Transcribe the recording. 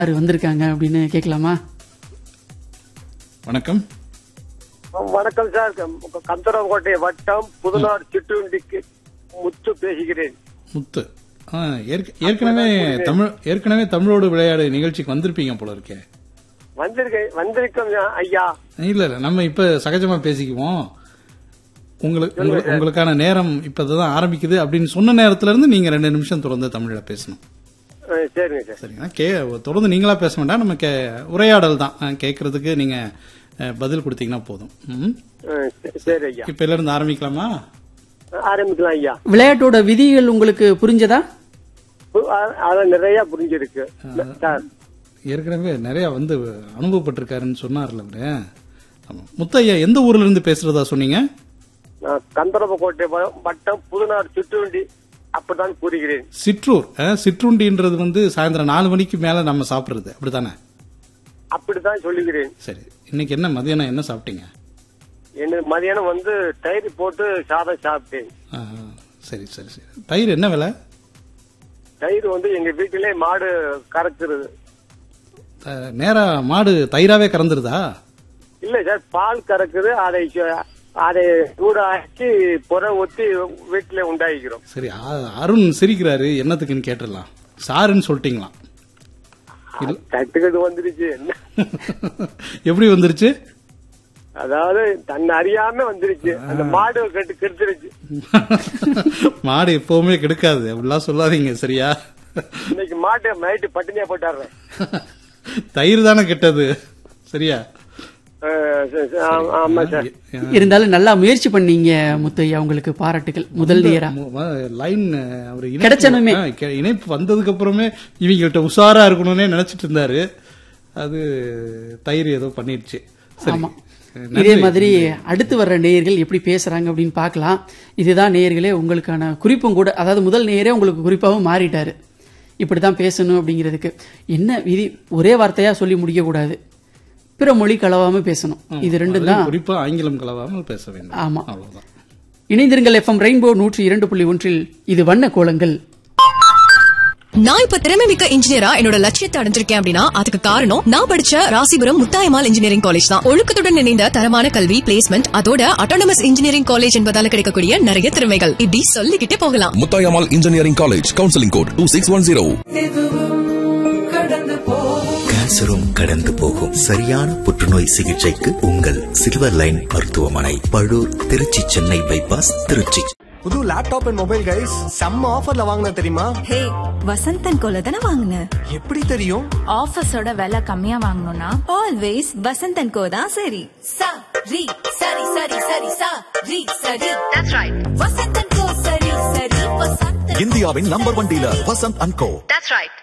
யார் வந்திருக்காங்க அப்படின்னு கேட்கலாமா வணக்கம் வணக்கம் சார் கந்தரக்கோட்டை வட்டம் புதுநாடு சிற்றுண்டிக்கு முத்து பேசுகிறேன் முத்து ஆ, ஏற்க- ஏற்கனவே தமிழ் ஏற்கனவே தமிழோடு விளையாடு நிகழ்ச்சிக்கு வந்திருப்பீங்க போல இருக்கே வந்திருக்கேன் வந்திருக்கோம் ஐயா இல்ல இல்ல நம்ம இப்ப சகஜமா பேசிக்குவோம் உங்களுக்கு உங்களுக்கு- உங்களுக்கான நேரம் இப்பதான் ஆரம்பிக்குது அப்படின்னு சொன்ன நேரத்துல இருந்து நீங்க ரெண்டு நிமிஷம் தொடர்ந்து தமிழ்ல பேசணும் அஹ் சரிங்க சார் சரிங்களா கே தொடர்ந்து நீங்களா பேச வேண்டாம் நம்ம கே உரையாடல் தான் ஆ, கேட்கறதுக்கு நீங்க அஹ், பதில் கொடுத்தீங்கன்னா போதும் ம். அஹ் சரி, சரி ஐயா இப்ப இதுல இருந்து ஆரம்பிக்கலாமா ஆரம்பிக்கலாம் ஐயா விளையாட்டோட விதிகள் உங்களுக்கு புரிஞ்சதா பு- அ- அதான் நிறைய புரிஞ்சிருக்கு சார் ஏற்கனவே நிறைய வந்து அனுபவப்பட்டிருக்காருன்னு சொன்னார்ல அவரு ஆமா. முத்தையா எந்த ஊர்ல இருந்து பேசுறதா சொன்னீங்க நான் கந்தரக்கோட்டை வ- வட்டம் புதுநாடு சிற்றுண்டி அப்படித்தான் கூறுகிறேன் சிற்றூர் அஹ், சிற்றுண்டின்றது வந்து சாயந்தரம் நாலு மணிக்கு மேல நம்ம சாப்பிடுறது அப்படித்தானே அப்படித்தான் சொல்லுகிறேன் சரி இன்னைக்கு என்ன மதியானம் என்ன சாப்பிட்டீங்க என்ன மதியானம் வந்து தயிர் போட்டு சாதம் சாப்பிட்டேன் ஆ, சரி சரி சரி தயிர் என்ன விலை தயிர் வந்து எங்க வீட்டிலே மாடு கறக்குறது அஹ், நேரா மாடு தயிராவே கறந்துருதா இல்ல சார் பால் கறக்குது அதை ச- அதை சூடாக்கி புற ஊத்தி வீட்டுல உண்டாக்கிக்கிறோம் சரி அ- அருண் சிரிக்கிறாரு என்னத்துக்குன்னு கேட்டுடலாம் சாருன்னு சொல்லிட்டீங்களாம் கட்டுக்கட்டு வந்துருச்சு என்ன எப்படி வந்துருச்சு அதாவது தன்னை அறியாம வந்துருச்சு அந்த மாடு கட்டு கெடுத்துருச்சு மாடு எப்பவுமே கெடுக்காது அப்படிலாம் சொல்லாதீங்க சரியா இன்னைக்கு மாட்டை நைட்டு பட்டினியா போட்டாடுறேன் தயிர் தானே கெட்டது சரியா அஹ் சரி, சரி, ஆமா, ஆமா சார் இருந்தாலும் நல்லா முயற்சி பண்ணீங்க முத்தையா உங்களுக்கு பாராட்டுகள் முதல் நேரா லைன் அவர் இணைப்பு- கிடைச்சனுமே. ஆ, கெ- இணைப்பு வந்ததுக்கு அப்புறமே இவங்கள்ட்ட உஷாரா இருக்கணும்னே நினைச்சிட்டு இருந்தாரு அது தயிர் ஏதோ பண்ணிடுச்சு சரி ஆமா நன்றி. இதே மாதிரி அடுத்து வர்ற நேயர்கள் எப்படி பேசுறாங்க அப்படின்னு பார்க்கலாம் இதுதான் நேயர்களே உங்களுக்கான குறிப்பும் கூட அதாவது முதல் நேயரே உங்களுக்கு குறிப்பாகவும் மாறிட்டாரு இப்படித்தான் பேசணும் அப்படிங்கிறதுக்கு என்ன விதி ஒரே வார்த்தையா சொல்லி முடிக்க கூடாது பிற மொழி கலவாம பேசணும் இது ரெண்டும் தான் குறிப்பா ஆங்கிலம் கலவாமல் பேச வேண்டும் ஆமா அவ்வளவுதான் இணைந்திருங்கள் எஃப்எம் ரெயின்போ நூற்றி இரண்டு புள்ளி ஒன்றில் இது வண்ண கோலங்கள் நான் இப்ப திறமை மிக்க இன்ஜினியரா என்னோட லட்சியத்தை அடைஞ்சிருக்கேன் அப்படின்னா அதுக்கு காரணம் நான் படிச்ச ராசிபுரம் முத்தாயமால் இன்ஜினியரிங் காலேஜ் தான் ஒழுக்கத்துடன் இணைந்த தரமான கல்வி பிளேஸ்மெண்ட் அதோட அட்டானமஸ் இன்ஜினியரிங் காலேஜ் என்பதால கிடைக்கக்கூடிய நிறைய திறமைகள் இப்படி சொல்லிக்கிட்டே போகலாம் Muthayammal engineering college counselling code two six one zero கேன்சரும் கடந்து போகும் சரியான புற்றுநோய் சிகிச்சைக்கு உங்கள் சில்வர் லைன் மருத்துவமனை பழூர் திருச்சி சென்னை பைபாஸ் திருச்சி புது லேப்டாப் அண்ட் மொபைல் கைஸ் செம்ம ஆஃபர்ல வாங்கின தெரியுமா ஹே வசந்தன் கோல தானே வாங்கின எப்படி தெரியும் ஆஃபீஸோட விலை கம்மியா வாங்கணும்னா ஆல்வேஸ் வசந்தன் கோ தான் சரி சா ரி சரி சரி சரி சா ரி சரி தட்ஸ் ரைட் வசந்தன் கோ சரி சரி வசந்தன் இந்தியாவின் number one dealer Vasanth and co that's right